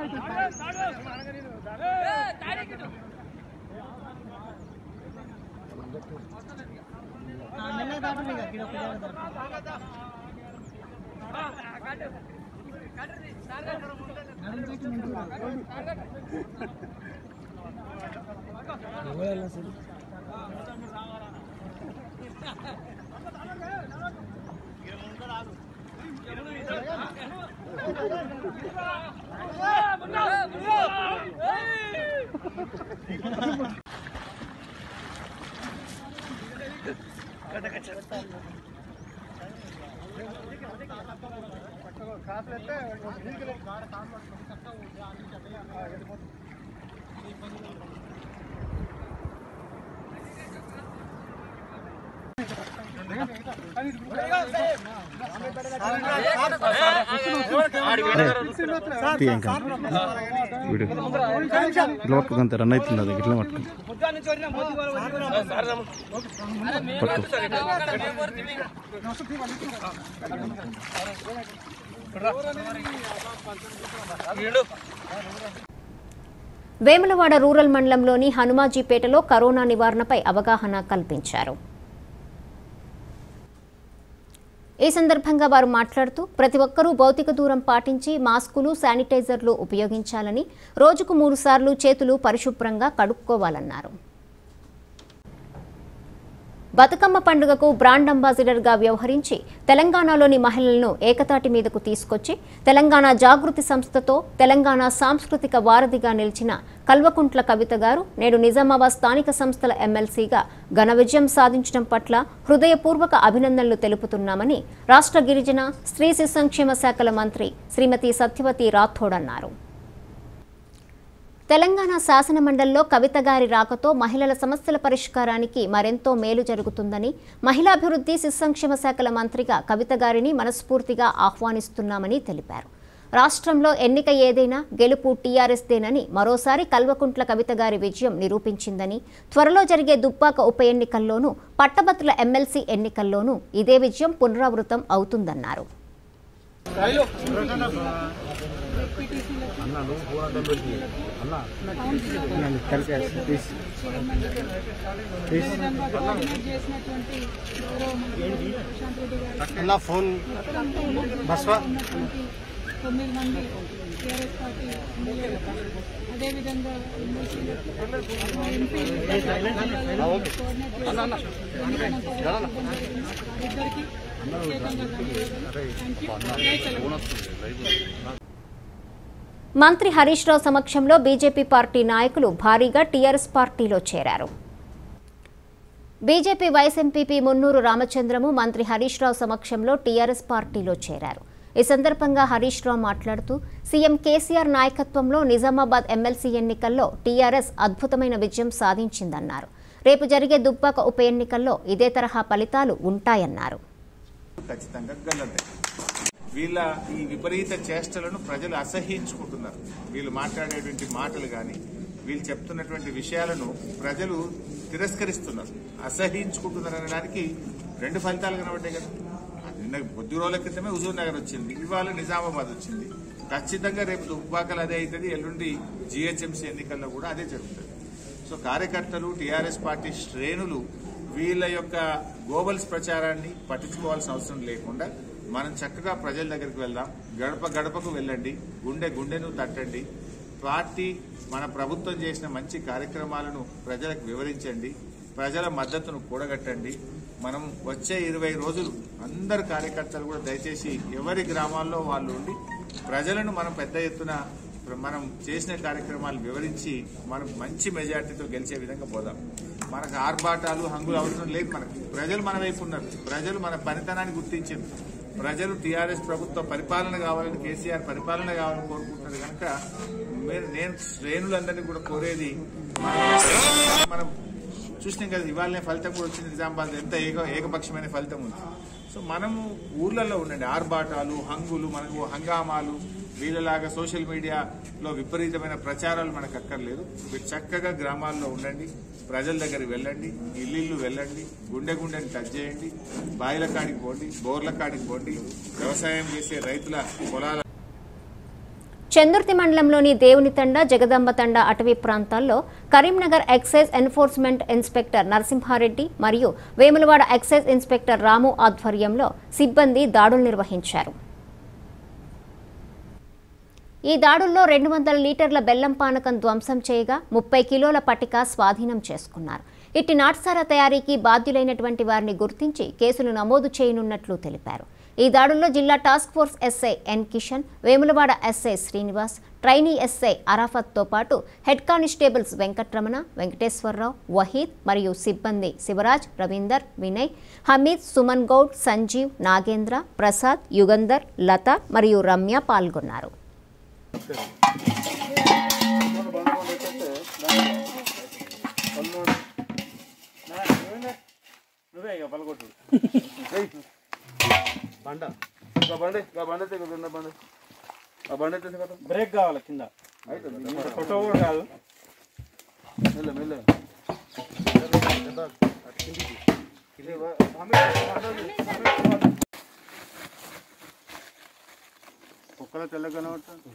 తీయ ఇంకా వీడియో ఇట్లా పట్టుకుంటే రన్ అవుతుంది అది ఇట్లా పట్టుకో పట్టు వేములవాడ రూరల్ మండలంలోని హనుమాజీపేటలో కరోనా నివారణపై అవగాహన కల్పించారు ఈ సందర్భంగా వారు మాట్లాడుతూ ప్రతి ఒక్కరూ భౌతిక దూరం పాటించి మాస్కులు శానిటైజర్లు ఉపయోగించాలని రోజుకు మూడు సార్లు చేతులు పరిశుభ్రంగా కడుక్కోవాలన్నారు బతుకమ్మ పండుగకు బ్రాండ్ అంబాసిడర్గా వ్యవహరించి తెలంగాణలోని మహిళలను ఏకతాటి మీదకు తీసుకొచ్చి తెలంగాణ జాగృతి సంస్థతో తెలంగాణ సాంస్కృతిక వారధిగా నిలిచిన కల్వకుంట్ల కవిత గారు నేడు నిజామాబాద్ స్థానిక సంస్థల ఎమ్మెల్సీగా ఘన విజయం సాధించడం పట్ల హృదయపూర్వక అభినందనలు తెలుపుతున్నామని రాష్ట్ర గిరిజన స్త్రీ శిశు సంక్షేమ శాఖల మంత్రి శ్రీమతి సత్యవతి రాథోడ్ అన్నారు తెలంగాణ శాసన మండలిలో కవిత గారి రాకతో మహిళల సమస్యల పరిష్కారానికి మరెంతో మేలు జరుగుతుందని మహిళాభివృద్ధి శిశు సంక్షేమ శాఖల మంత్రిగా కవిత గారిని మనస్ఫూర్తిగా ఆహ్వానిస్తున్నామని తెలిపారు రాష్ట్రంలో ఎన్నిక ఏదైనా గెలుపు టీఆర్ఎస్దేనని మరోసారి కల్వకుంట్ల కవిత గారి విజయం నిరూపించిందని త్వరలో జరిగే దుబ్బాక ఉప ఎన్నికల్లోనూ పట్టభద్రుల ఎమ్మెల్సీ ఎన్నికల్లోనూ ఇదే విజయం పునరావృతం అవుతుందన్నారు అన్న ఫోన్ బస్వా తొమ్మిది మంది టీఆర్ఎస్ పార్టీ ఎమ్మెల్యేలు అదేవిధంగా ఎమ్మెల్సీలు మా ఎంపీ ఇద్దరికి ప్రత్యేకంగా థ్యాంక్ యూ జై తెలంగాణ మంత్రి హరీష్ రావు సమక్షంలో బీజేపీ పార్టీ నాయకులు భారీగా టీఆర్ఎస్ పార్టీలో చేరారు BJP vice MPP Munnuru Ramachandram మంత్రి హరీష్ రావు సమక్షంలో టీఆర్ఎస్ పార్టీలో చేరారు ఈ సందర్భంగా హరీష్ రావు మాట్లాడుతూ సీఎం కేసీఆర్ నాయకత్వంలో నిజామాబాద్ ఎమ్మెల్సీ ఎన్నికల్లో టీఆర్ఎస్ అద్భుతమైన విజయం సాధించిందన్నారు రేపు జరిగే దుబ్బాక ఉప ఎన్నికల్లో ఇదే తరహా ఫలితాలు ఉంటాయన్నారు ఖచ్చితంగా గల్లంతే వీళ్ళ ఈ విపరీత చేష్టలను ప్రజలు అసహ్యించుకుంటున్నారు వీళ్ళు మాట్లాడేటువంటి మాటలు కానీ వీళ్ళు చెప్తున్నటువంటి విషయాలను ప్రజలు తిరస్కరిస్తున్నారు అసహ్యించుకుంటున్నారు అనడానికి రెండు ఫలితాలు కనబడ్డాయి కదా నిన్న కొద్ది రోజుల క్రితమే హుజూర్ నగర్ వచ్చింది ఇవాళ నిజామాబాద్ వచ్చింది ఖచ్చితంగా రేపు దుబ్బాకలు అదే అవుతుంది ఎల్లుండి జీహెచ్ఎంసీ ఎన్నికల్లో కూడా అదే జరుగుతుంది సో కార్యకర్తలు టీఆర్ఎస్ పార్టీ శ్రేణులు వీళ్ళ యొక్క గోబల్స్ ప్రచారాన్ని పట్టించుకోవాల్సిన అవసరం లేకుండా మనం చక్కగా ప్రజల దగ్గరికి వెళ్దాం గడప గడపకు వెళ్ళండి గుండె గుండెను తట్టండి పార్టీ మన ప్రభుత్వం చేసిన మంచి కార్యక్రమాలను ప్రజలకు వివరించండి ప్రజల మద్దతును కూడగట్టండి మనం వచ్చే ఇరవై రోజులు అందరు కార్యకర్తలు కూడా దయచేసి ఎవరి గ్రామాల్లో వాళ్ళు ఉండి ప్రజలను మనం పెద్ద ఎత్తున మనం చేసిన కార్యక్రమాలు వివరించి మనం మంచి మెజార్టీతో గెలిచే విధంగా పోదాం మనకు ఆర్భాటాలు హంగులు అవసరం లేదు మనకు ప్రజలు మన వైపు ఉన్నారు ప్రజలు మన పనితనాన్ని గుర్తించింది ప్రజలు టీఆర్ఎస్ ప్రభుత్వ పరిపాలన కావాలని కేసీఆర్ పరిపాలన కావాలని కోరుకుంటున్నారు కనుక మీరు నేను శ్రేణులందరినీ కూడా కోరేది మనం- మనం చూసినాం కదా ఇవాళనే ఫలితం కూడా వచ్చింది నిజామాబాద్ ఎంత ఏక ఏకపక్షమైన ఫలితం ఉంది సో మనము ఊర్లలో ఉండండి ఆర్భాటాలు హంగులు మనకు హంగామాలు వీళ్ళలాగా సోషల్ మీడియాలో విపరీతమైన ప్రచారాలు మనకు అక్కర్లేదు మీరు చక్కగా గ్రామాల్లో ఉండండి ప్రజల దగ్గరికి వెళ్ళండి ఇల్లు వెళ్ళండి గుండె గుండెని టచ్ చేయండి బాయిల కాడికి పోండి బోర్ల కాడికి పోండి వ్యవసాయం చేసే రైతుల పొలాల చందుర్తి మండలంలోని దేవుని తండ జగదంబ తండ అటవీ ప్రాంతాల్లో Karimnagar excise enforcement inspector Narasimhareddy మరియు వేములవాడ ఎక్సైజ్ ఇన్స్పెక్టర్ రాము ఆధ్వర్యంలో సిబ్బంది దాడులు నిర్వహించారు ఈ దాడుల్లో రెండు వందల లీటర్ల బెల్లం పానకం ధ్వంసం చేయగా ముప్పై కిలోల పటిక స్వాధీనం చేసుకున్నారు ఇట్టి నాటసార తయారీకి బాధ్యులైనటువంటి వారిని గుర్తించి కేసులు నమోదు చేయనున్నట్లు తెలిపారు ఈ దాడుల్లో జిల్లా task force SI N Kishan Vemulawada SI Srinivas trainee SI అరాఫత్తో పాటు హెడ్ కానిస్టేబుల్స్ వెంకట్రమణ వెంకటేశ్వరరావు వహీద్ మరియు సిబ్బంది శివరాజ్ రవీందర్ వినయ్ హమీద్ సుమన్ గౌడ్ సంజీవ్ నాగేంద్ర ప్రసాద్ యుగంధర్ లత మరియు రమ్య పాల్గొన్నారు నువ్వే ఇక పలకొట్టు బండ ఇంకా బండి ఇంకా బండి అయితే ఇంకా కింద బండి ఆ బండి అయితే కదా బ్రేక్ కావాలి కింద అయితే ఫోటో కూడా కాదు మెల్ల మెల్ల కుక్కల తెల్లగానే ఉంటుంది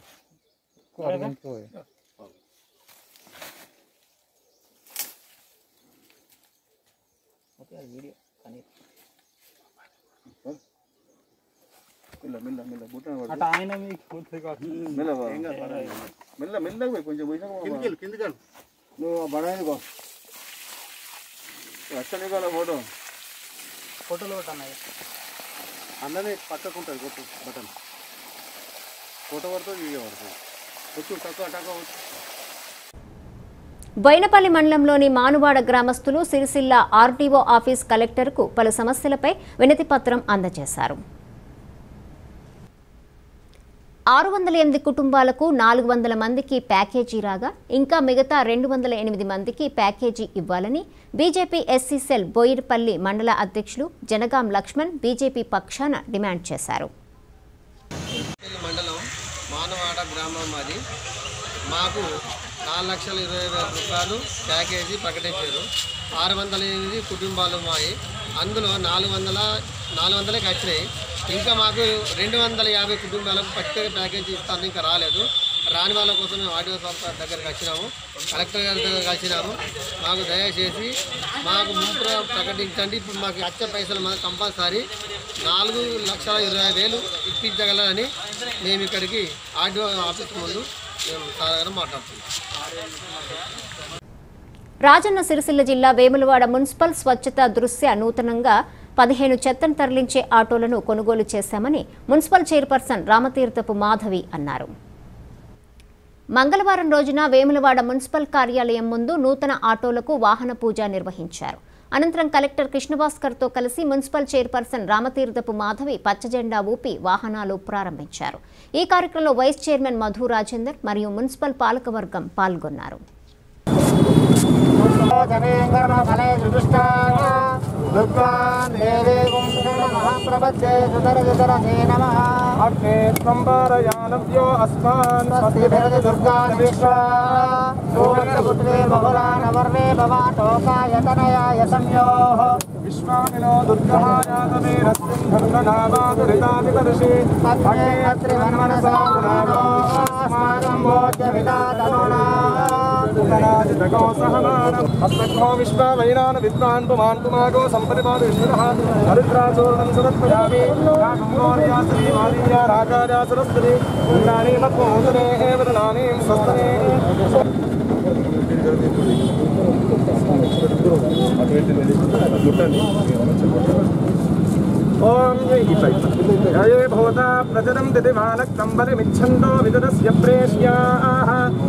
మెల్ల మెల్ల మెల్ల బుట్టన పడు. అటు ఆయన మీకు మెల్ల బా. మెల్ల మెల్లగా పోయి కొంచెం పోయినాక కిందికి కిందికి నువ్వు ఆ బడాయిని బా అచ్చని కాల ఫోటో ఫోటోలు ఒకటి అన్నది అన్ననే పక్కకు ఉంటుంది కొట్టు బటన్ ఫోటో పడుతుంది వీడియో పడుతుంది వచ్చు టక్క టక్క వచ్చు బైనపల్లి మండలంలోని మానువాడ గ్రామస్తులు సిరిసిల్ల ఆర్డీఓ ఆఫీస్ కలెక్టర్కు పలు సమస్యలపై వినతి పత్రం అందజేశారు ఆరు వందల ఎనిమిది కుటుంబాలకు నాలుగు వందల మందికి ప్యాకేజీ రాగా ఇంకా మిగతా రెండు వందల ఎనిమిది మందికి ప్యాకేజీ ఇవ్వాలని బీజేపీ ఎస్సీ సెల్ బోయిర్పల్లి మండల అధ్యక్షులు జనగాం లక్ష్మణ్ బీజేపీ పక్షాన డిమాండ్ చేశారు మండలం మానవాడ గ్రామం మాది మాకు నాలుగు లక్షల ఇరవై వేల రూపాయలు ప్యాకేజీ ప్రకటించారు ఆరు వందల ఎనిమిది కుటుంబాలు మాయి అందులో నాలుగు వందల నాలుగు వందలకి వచ్చినాయి ఇంకా మాకు రెండు వందల యాభై కుటుంబాలకు ప్రత్యేక ప్యాకేజీ ఇస్తాను ఇంకా రాలేదు రాని వాళ్ళ కోసం మేము ఆర్టీఓ సంస్థ దగ్గరికి వచ్చినాము కలెక్టర్ గారి దగ్గరికి వచ్చినాము మాకు దయచేసి మాకు ముంపు ప్రకటించండి ఇప్పుడు మాకు వచ్చే పైసలు మాకు కంపల్సరీ నాలుగు లక్షల ఇరవై వేలు ఇప్పించగలరని మేము ఇక్కడికి ఆర్టీఓ ఆఫీస్ ముందు మేము సాధారణ మాట్లాడుతున్నాం రాజన్న సిరిసిల్ల జిల్లా వేములవాడ మున్సిపల్ స్వచ్ఛత దృశ్య నూతనంగా పదిహేను చెత్తను తరలించే ఆటోలను కొనుగోలు చేశామని మున్సిపల్ చైర్పర్సన్ రామతీర్థపు మాధవి అన్నారు మంగళవారం రోజున వేములవాడ మున్సిపల్ కార్యాలయం ముందు నూతన ఆటోలకు వాహన పూజ నిర్వహించారు అనంతరం కలెక్టర్ కృష్ణభాస్కర్తో కలిసి మున్సిపల్ చైర్పర్సన్ రామతీర్థపు మాధవి పచ్చజెండా ఊపి వాహనాలు ప్రారంభించారు ఈ కార్యక్రమంలో వైస్ చైర్మన్ మధు రాజేందర్ మరియు మున్సిపల్ పాలకవర్గం పాల్గొన్నారు సంపారయానవ్యో అస్మాన్ విశ్వామినో దుర్గాయాతమేరస్మిన్ధర్మనామాదురితాదిపరుషి అగ్నే అత్రి హస్తఘ్నో విశ్వావైనాన్ విద్వాన్ పుమాన్ పుమాగో సంపరిపాదు విష్ణురః హరిద్రాచూర్ణం సురత్పయామి నాగంగోర్యా శ్రీ మాలిన్యా రాకార్యా సరస్వతి ఇంద్రాణి మత్మోదనే వదనాని స్వస్తనే ఓం జయ భవతా ప్రజనం దిదిమానక్తం బలిమిచ్చందో విదురస్య ప్రేష్యాః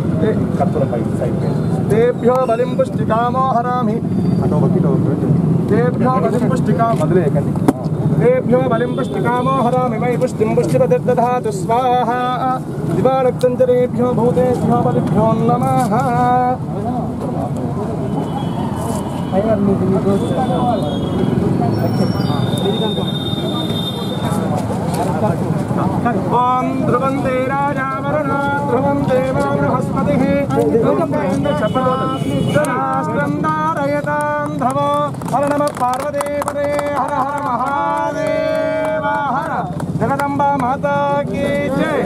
తేభ్యో బలిం పుష్టికామో హరామి తేభ్యో బలిం పుష్టికా వదిలేయకండి తేభ్యో బలిం పుష్టికామో హరామి మై పుష్టిం పుష్టిపతిర్దధాతు స్వాహా దివానక్తంజరేభ్యో భూతేభ్యో బలిభ్యో నమః ఓం ధ్రువం తే రాజా వరుణ ధ్రువం దేవో బృహస్పతిః రాష్ట్రం ధారయతాం ధ్రువో హర నమ పార్వతీపదే హర హర మహాదేవ హర జగదంబ మాతా కీ జై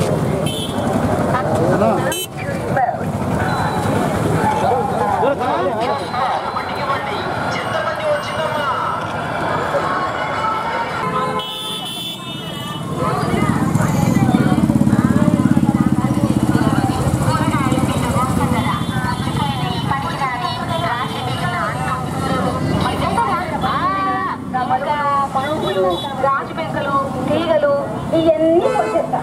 రాజు పెంకలు తీగలు ఇవన్నీ వచ్చేస్తా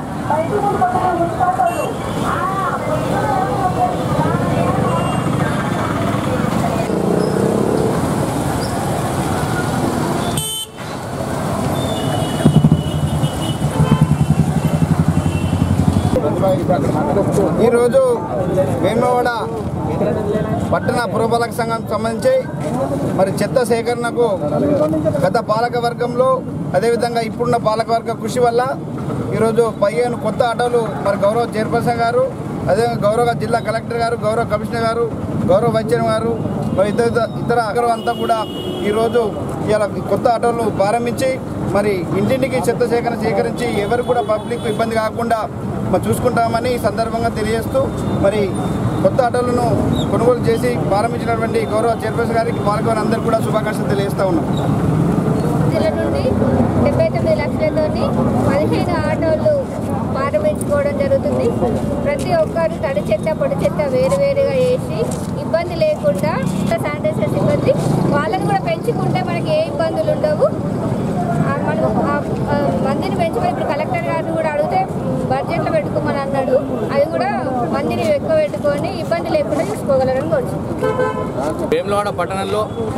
ఈరోజు వేమవాడ పట్టణ పురపాలక సంఘం సంబంధించి మరి చెత్త సేకరణకు గత పాలక వర్గంలో అదేవిధంగా ఇప్పుడున్న పాలక వర్గ కృషి వల్ల ఈరోజు పదిహేను కొత్త ఆటోలు మరి గౌరవ చైర్పర్సన్ గారు అదేవిధంగా గౌరవ జిల్లా కలెక్టర్ గారు గౌరవ కమిషనర్ గారు గౌరవ వైస్ చైర్మన్ గారు మరి ఇతర ఇతర అగ్రవం అంతా కూడా ఈరోజు ఇలా కొత్త ఆటోలు ప్రారంభించి మరి ఇంటింటికి చెత్త సేకరణ సేకరించి ఎవరు కూడా పబ్లిక్ ఇబ్బంది కాకుండా మరి చూసుకుంటామని ఈ సందర్భంగా తెలియజేస్తూ మరి కొత్త ఆటోలను కొనుగోలు చేసి ప్రారంభించినటువంటి గౌరవ చైర్పర్సన్ గారికి పాల్గొని అందరూ కూడా శుభాకాంక్షలు తెలియజేస్తా ఉన్నాం జిల్లా నుండి డెబ్బై తొమ్మిది లక్షలతోని పదిహేను ఆటోలు ప్రారంభించుకోవడం జరుగుతుంది ప్రతి ఒక్కరు తడి చెత్త పొడి చెత్త వేరు వేరుగా వేసి ఇబ్బంది లేకుండా శానిటైజర్ సిబ్బంది వాళ్ళని కూడా పెంచుకుంటే మనకి ఏ ఇబ్బందులు ఉండవు ఆ, మనం ఆ, ఆ, మందిని పెంచుకొని ఇప్పుడు కలెక్టర్ గారిని కూడా అడిగితే బడ్జెట్లో పెట్టుకోమని అన్నాడు అది కూడా మందిని ఎక్కువ పెట్టుకొని ఇబ్బంది లేకుండా చూసుకోగలరని కోరుచున్నాను వేములవాడ పట్టణంలో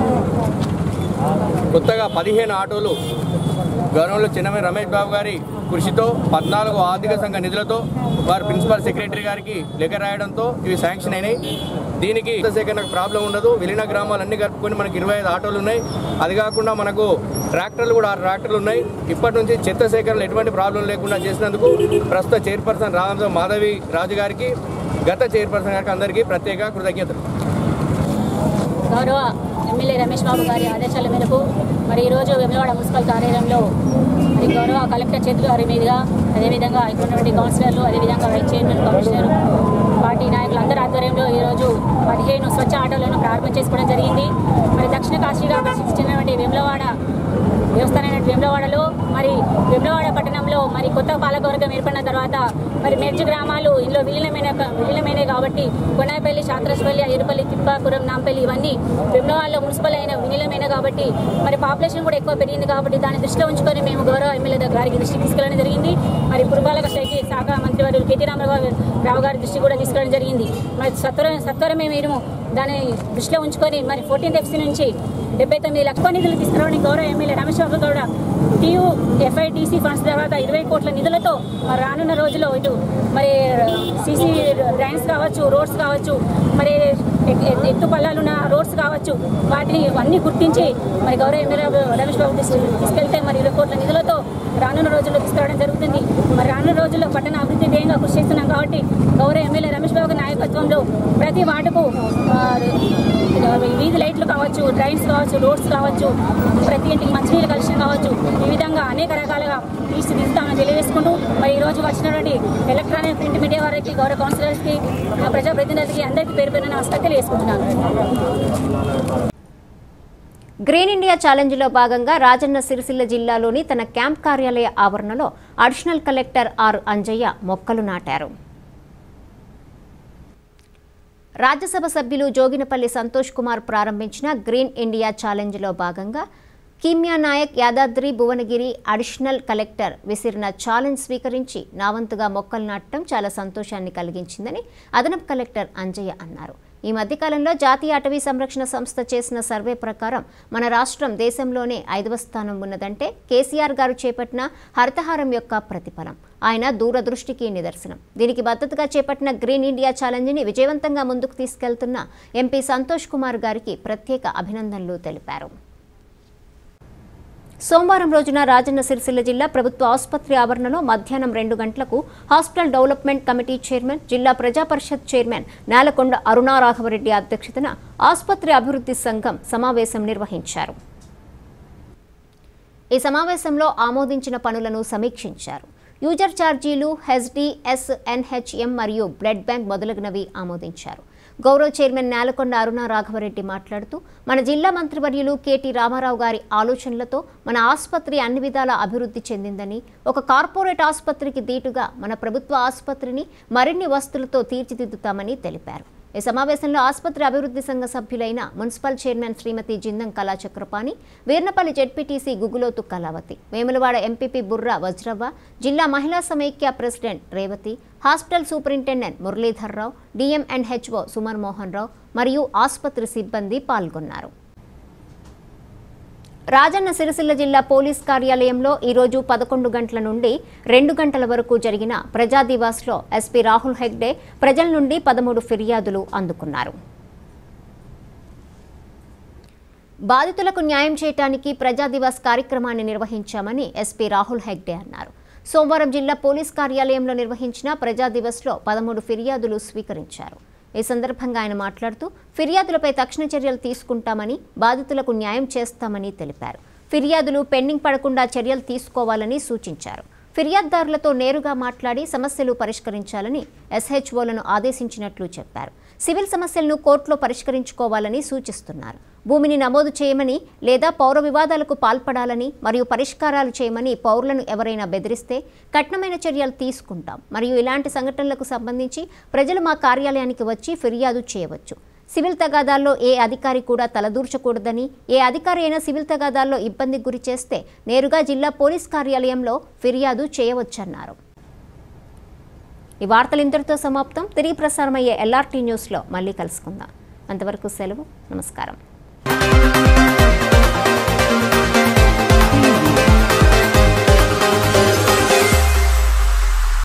కొత్తగా పదిహేను ఆటోలు గౌరవంలో చిన్నమే రమేష్ బాబు గారి కృషితో పద్నాలుగు ఆర్థిక సంఘ నిధులతో వారు ప్రిన్సిపల్ సెక్రటరీ గారికి లేఖ రాయడంతో ఇవి శాంక్షన్ అయినాయి దీనికి చెత్త సేకరణకు ప్రాబ్లం ఉండదు విలీన గ్రామాలన్నీ కలుపుకొని మనకి ఇరవై ఐదు ఆటోలు ఉన్నాయి అది కాకుండా మనకు ట్రాక్టర్లు కూడా ఆరు ట్రాక్టర్లు ఉన్నాయి ఇప్పటి నుంచి చెత్త సేకరణలో ఎటువంటి ప్రాబ్లం లేకుండా చేసినందుకు ప్రస్తుత చైర్పర్సన్ రామ మాధవి రాజు గారికి గత చైర్పర్సన్ గారికి అందరికీ ప్రత్యేక కృతజ్ఞతలు గౌరవ ఎమ్మెల్యే రమేష్ బాబు గారి ఆదేశాల మేరకు మరి ఈరోజు వెమ్లవాడ మున్సిపల్ కార్యాలయంలో మరి గౌరవ కలెక్టర్ చేతులు గారి మీదుగా అదేవిధంగా ఇక్కడ ఉన్నటువంటి కౌన్సిలర్లు అదేవిధంగా వైస్ చైర్మన్ కమిషనర్ పార్టీ నాయకులు అందరి ఆధ్వర్యంలో ఈరోజు పదిహేను స్వచ్ఛ ఆటోలను ప్రారంభం చేసుకోవడం జరిగింది మరి దక్షిణ కాశీగా ప్రసిద్ధించినటువంటి వెమ్లవాడ దేవస్థానమైన వేములవాడలో మరి వేములవాడ పట్టణంలో మరి కొత్త పాలకవర్గం ఏర్పడిన తర్వాత మరి మెర్జ్ గ్రామాలు ఇందులో విలీనమైన విలీనమైనవి కాబట్టి కొనాయపల్లి శాత్రస్పల్లి అయ్యపల్లి తిప్పాపురం నాంపల్లి ఇవన్నీ వేములవాడలో మున్సిపల్ అయిన విలీనమైన కాబట్టి మరి పాపులేషన్ కూడా ఎక్కువ పెరిగింది కాబట్టి దాన్ని దృష్టిలో ఉంచుకొని మేము గౌరవ ఎమ్మెల్యే గారికి దృష్టికి తీసుకెళ్ళడం జరిగింది మరి పురపాలక శాఖ శాఖ మంత్రి వారు కేటీ రామారావు రావు గారి దృష్టి కూడా తీసుకెళ్ళడం జరిగింది మరి సత్వరం సత్వరమే మీరు దాన్ని దృష్టిలో ఉంచుకొని మరి ఫోర్టీన్త్ ఎఫ్సీ నుంచి డెబ్బై తొమ్మిది లక్షల నిధులు తీసుకురావడానికి గౌరవ MLA Ramesh Babu Gowda TU FITC funds తర్వాత ఇరవై కోట్ల నిధులతో మరి రానున్న రోజుల్లో ఇటు మరి సీసీ డ్రైన్స్ కావచ్చు రోడ్స్ కావచ్చు మరి ఎ- ఎ- ఎత్తు పల్లాలున్న రోడ్స్ కావచ్చు వాటిని అన్ని గుర్తించి మరి గౌరవ ఎమ్మెల్యే రమేష్ బాబు తీసుకు- తీసుకెళ్తే మరి ఇరవై కోట్ల నిధులతో రానున్న రోజుల్లో తీసుకురావడం జరుగుతుంది మరి రానున్న రోజుల్లో పట్టణ అభివృద్ధి ధ్యేయంగా కృషి చేస్తున్నాం కాబట్టి గౌరవ ఎమ్మెల్యే రమేష్ బాబు గారి నాయకత్వంలో ప్రతి వార్డుకు ఆ, వీధి లైట్లు కావచ్చు డ్రైన్స్ కావచ్చు రోడ్స్ కావచ్చు ప్రతి ఇంటికి మంచినీళ్ళు కలుషితం కావచ్చు ఈ విధంగా అనేక రకాలుగా తీర్చిదిద్దుతామని తెలియజేసుకుంటూ మరి ఈ రోజు వచ్చినటువంటి ఎలక్ట్రానిక్ ప్రింట్ మీడియా వారికి గౌరవ కౌన్సిలర్స్కి ఆ, ప్రజాప్రతినిధులకి అందరికీ పేరు పేరున నమస్కారం తెలియజేసుకుంటున్నాను గ్రీన్ ఇండియా ఛాలెంజ్లో భాగంగా రాజన్న సిరిసిల్ల జిల్లాలోని తన క్యాంప్ కార్యాలయ ఆవరణలో అడిషనల్ కలెక్టర్ ఆర్ అంజయ్య మొక్కలు నాటారు రాజ్యసభ సభ్యులు జోగినపల్లి సంతోష్ కుమార్ ప్రారంభించిన గ్రీన్ ఇండియా ఛాలెంజ్లో భాగంగా కీమ్యా నాయక్ యాదాద్రి భువనగిరి అడిషనల్ కలెక్టర్ విసిరిన ఛాలెంజ్ స్వీకరించి నా వంతుగా మొక్కలు నాటడం చాలా సంతోషాన్ని కలిగించిందని అదనపు కలెక్టర్ అంజయ్య అన్నారు ఈ మధ్యకాలంలో జాతీయ అటవీ సంరక్షణ సంస్థ చేసిన సర్వే ప్రకారం మన రాష్ట్రం దేశంలోనే ఐదవ స్థానం ఉన్నదంటే కేసీఆర్ గారు చేపట్టిన హరితహారం యొక్క ప్రతిఫలం ఆయన దూరదృష్టికి నిదర్శనం దీనికి మద్దతుగా చేపట్టిన గ్రీన్ ఇండియా ఛాలెంజ్ని విజయవంతంగా ముందుకు తీసుకెళ్తున్న ఎంపీ సంతోష్ కుమార్ గారికి ప్రత్యేక అభినందనలు తెలిపారు సోమవారం రోజున రాజన్న సిరిసిల్ల జిల్లా ప్రభుత్వ ఆసుపత్రి ఆవరణలో మధ్యాహ్నం రెండు గంటలకు హాస్పిటల్ డెవలప్మెంట్ కమిటీ చైర్మన్ జిల్లా ప్రజా పరిషత్ చైర్మన్ నేలకొండ అరుణారాఘవరెడ్డి అధ్యక్షతన ఆసుపత్రి అభివృద్ధి సంఘం సమావేశం నిర్వహించారు ఈ సమావేశంలో ఆమోదించిన పనులను సమీక్షించారు యూజర్ ఛార్జీలు హెచ్డిఎస్ ఎన్హెచ్ఎం మరియు బ్లడ్ బ్యాంక్ మొదలగునవి ఆమోదించారు గౌరవ చైర్మన్ నేలకొండ అరుణ రాఘవరెడ్డి మాట్లాడుతూ మన జిల్లా మంత్రివర్యులు కేటీ రామారావు గారి ఆలోచనలతో మన ఆసుపత్రి అన్ని విధాల అభివృద్ధి చెందిందని ఒక కార్పొరేట్ ఆసుపత్రికి దీటుగా మన ప్రభుత్వ ఆసుపత్రిని మరిన్ని వస్తువులతో తీర్చిదిద్దుతామని తెలిపారు ఈ సమావేశంలో ఆసుపత్రి అభివృద్ధి సంఘ సభ్యులైన municipal chairman Srimati Jindam Kala Chakrapani Veernapalli ZPTC Gugulothu Kalavathi Vemulawada MPP Burra Vajravva జిల్లా మహిళా సమైక్య president Revathi hospital superintendent Muralidhar Rao DM and HO Suman Mohan Rao మరియు ఆసుపత్రి సిబ్బంది పాల్గొన్నారు రాజన్న సిరిసిల్ల జిల్లా పోలీస్ కార్యాలయంలో ఈరోజు పదకొండు గంటల నుండి రెండు గంటల వరకు జరిగిన ప్రజా దివాస్లో ఎస్పీ రాహుల్ హెగ్డే ప్రజల నుండి పదమూడు ఫిర్యాదులు అందుకున్నారు బాధితులకు న్యాయం చేయడానికి ప్రజా దివాస్ కార్యక్రమాన్ని నిర్వహించామని ఎస్పీ రాహుల్ హెగ్డే అన్నారు సోమవారం జిల్లా పోలీస్ కార్యాలయంలో నిర్వహించిన ప్రజా దివస్లో పదమూడు ఫిర్యాదులు స్వీకరించారు ఈ సందర్భంగా ఆయన మాట్లాడుతూ ఫిర్యాదులపై తక్షణ చర్యలు తీసుకుంటామని బాధితులకు న్యాయం చేస్తామని తెలిపారు ఫిర్యాదులు పెండింగ్ పడకుండా చర్యలు తీసుకోవాలని సూచించారు ఫిర్యాదుదారులతో నేరుగా మాట్లాడి సమస్యలు పరిష్కరించాలని ఎస్హెచ్ఓలను ఆదేశించినట్లు చెప్పారు సివిల్ సమస్యలను కోర్టులో పరిష్కరించుకోవాలని సూచిస్తున్నారు భూమిని నమోదు చేయమని లేదా పౌర వివాదాలకు పాల్పడాలని మరియు పరిష్కారాలు చేయమని పౌరులను ఎవరైనా బెదిరిస్తే కఠినమైన చర్యలు తీసుకుంటాం మరియు ఇలాంటి సంఘటనలకు సంబంధించి ప్రజలు మా కార్యాలయానికి వచ్చి ఫిర్యాదు చేయవచ్చు సివిల్ తగాదాల్లో ఏ అధికారి కూడా తలదూర్చకూడదని ఏ అధికారి అయినా సివిల్ తగాదాల్లో ఇబ్బందికి గురి చేస్తే నేరుగా జిల్లా పోలీస్ కార్యాలయంలో ఫిర్యాదు చేయవచ్చన్నారు ఈ వార్తలు ఇంతటితో సమాప్తం తిరిగి ప్రసారమయ్యే ఎల్ఆర్టీ న్యూస్లో మళ్ళీ కలుసుకుందాం అంతవరకు సెలవు నమస్కారం